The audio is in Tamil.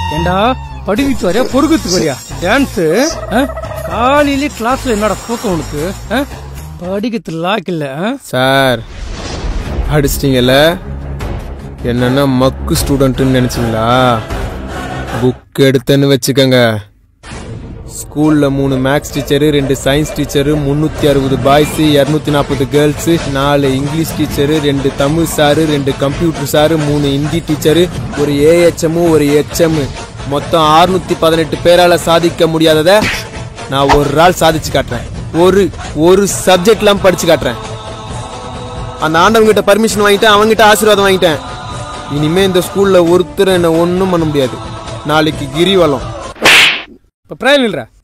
ஏண்டா படிவிக்கு வரையா பொறுக்குத்துக்கு வரையா டான்ஸ் காலையிலே கிளாஸ்ல என்னடா தூக்கம் உனக்கு ஆ? படிக்கிறது லாக் இல்ல ஆ? சார் அடிச்சிட்டீங்கல்ல என்னன்னா மக்கு ஸ்டூடெண்ட்னு நினைச்சீங்களா புக் எடுத்தேன்னு வச்சுக்கோங்க ஸ்கூல்ல மூணு மேக்ஸ் டீச்சரு ரெண்டு சயின்ஸ் டீச்சரு முன்னூத்தி அறுபது பாய்ஸ் இருநூத்தி நாற்பது கேர்ள்ஸ் நாலு இங்கிலீஷ் டீச்சரு ரெண்டு தமிழ் சாரு ரெண்டு கம்ப்யூட்டர் சாரு மூணு ஹிந்தி டீச்சரு ஒரு ஏஹெச்எம் ஒரு ஹெச்எம் மொத்தம் 618 பதினெட்டு பேரால சாதிக்க முடியாதத நான் ஒரு நாள் சாதிச்சு காட்டுறேன் ஒரு ஒரு சப்ஜெக்ட்லாம் படிச்சு காட்டுறேன் அந்த ஆண்டவங்கிட்ட பர்மிஷன் வாங்கிட்டேன் அவங்கிட்ட ஆசீர்வாதம் வாங்கிட்டேன் இனிமே இந்த ஸ்கூல்ல ஒருத்தர் என்ன ஒன்றும் பண்ண முடியாது நாளைக்கு கிரிவலம் இப்ப பிரயம் இல்ல